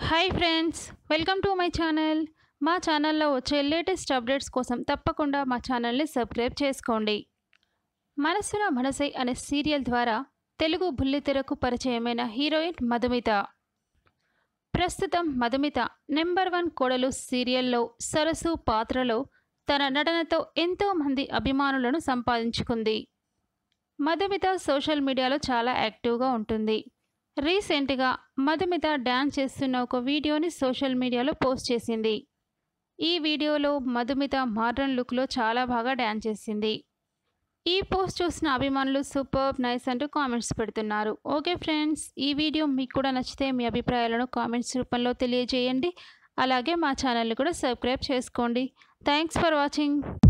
hi friends welcome to my channel మా ఛానల్లో వచ్చే లేటెస్ట్ అప్డేట్స్ కోసం తప్పకుండా మా ఛానల్ని సబ్స్క్రైబ్ చేసుకోండి మనసున మనసై అనే సీరియల్ ద్వారా తెలుగు బుల్లితెరకు పరిచయమైన హీరోయిన్ మధుమిత ప్రస్తుతం మధుమిత నెంబర్ వన్ కోడలు సీరియల్లో సరసు పాత్రలో తన నటనతో ఎంతో మంది అభిమానులను సంపాదించుకుంది మధుమిత సోషల్ మీడియాలో చాలా యాక్టివ్గా ఉంటుంది రీసెంట్గా మధుమిత డ్యాన్స్ చేస్తున్న ఒక వీడియోని సోషల్ మీడియాలో పోస్ట్ చేసింది ఈ వీడియోలో మధుమిత మోడ్రన్ లుక్లో చాలా బాగా డ్యాన్స్ చేసింది ఈ పోస్ట్ చూసిన అభిమానులు సూపర్ నైస్ అంటూ కామెంట్స్ పెడుతున్నారు ఓకే ఫ్రెండ్స్ ఈ వీడియో మీకు కూడా నచ్చితే మీ అభిప్రాయాలను కామెంట్స్ రూపంలో తెలియజేయండి అలాగే మా ఛానల్ని కూడా సబ్స్క్రైబ్ చేసుకోండి థ్యాంక్స్ ఫర్ వాచింగ్